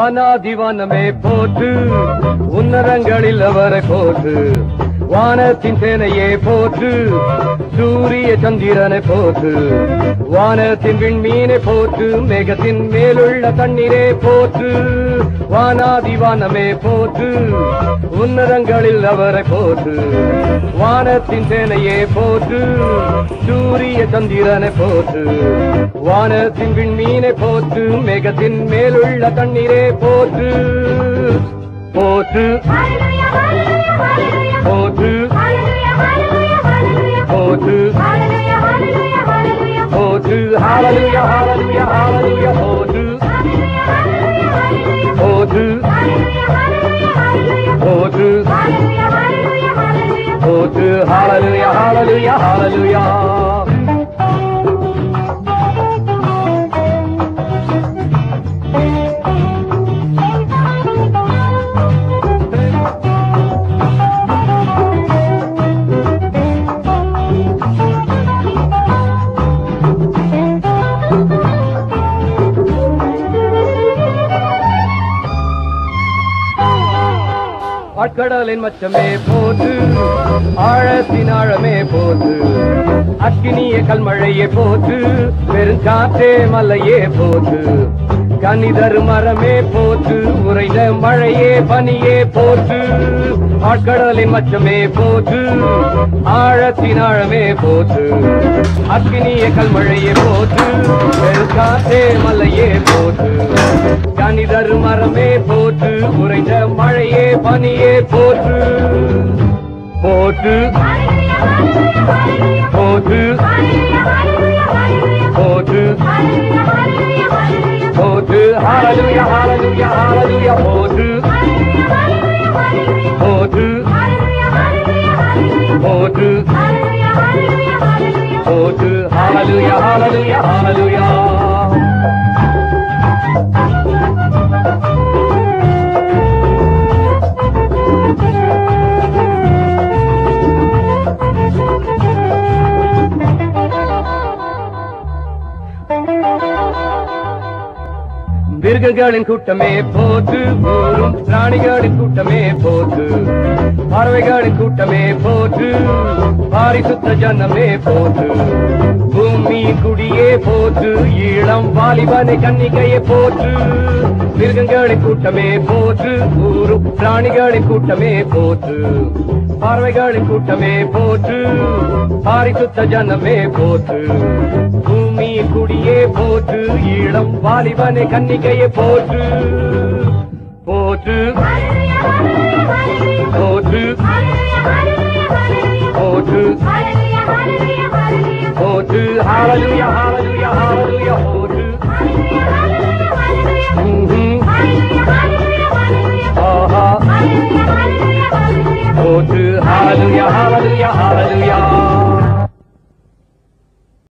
வானாதிவானமே போற்று உன்னரங்களில் அவரை போற்று வானத்தின் சேனையே போற்று சூரிய சந்திரனை போற்று வானத்தின் விண்மீனை போற்று மேகத்தின் மேலுள்ள தண்ணீரே போற்று வானாதிவானமே போற்று உன்னதங்களில் அவரை போற்று வானத்தின் சேனையே போற்று சூரிய சந்திரனை போற்று வானத்தின் விண்மீனை போற்று மேகத்தின் மேலுள்ள தண்ணீரே போற்று போற்று போற்று போற்று போற்று ஹalleluya ஹalleluya ஹalleluya போற்று போற்று போற்று போற்று ஹalleluya ஹalleluya ஹalleluya ஆட்கடலின் மச்சமே போற்று ஆழத்தின் ஆழமே போற்று அக்கினிய கல்மழையே போற்று பெருங்காற்றே மலையே போற்று கனிதரு மரமே போற்று உறைந்த மழையே பனியே போற்று ஆட்கடலின் மச்சமே போற்று ஆழத்தின் ஆழமே போற்று அக்கினிய கல்மழையே போற்று பெருங்காற்றே மலையே போற்று கனிதரு மரமே போற்று உறைந்த மழையே பனியே போற்று போற்று போற்று போற்று போற்று ஹalleluya ஹalleluya ஹalleluya போற்று போற்று போற்று போற்று ஹalleluya ஹalleluya ஹalleluya மிருகங்களின் கூட்டமே போற்று ஊரும் பிராணிகளின் கூட்டமே போற்று பறவைகளின் கூட்டமே போற்று பாரிசுத்த ஜனமே போற்று பூமி குடியே போற்று ஈழம் வாலிபனை கன்னிகையே போற்று மிருகங்களின் கூட்டமே போற்று ஊரும் பிராணிகளின் கூட்டமே போற்று பறவைகளின் கூட்டமே போற்று பாரிசுத்த ஜனமே போற்று பூமி குடியே போற்று ஈழம் வாலிபனை கன்னிகையே போற்று போற்று போற்று போற்று போற்று ஹalleluya ஹalleluya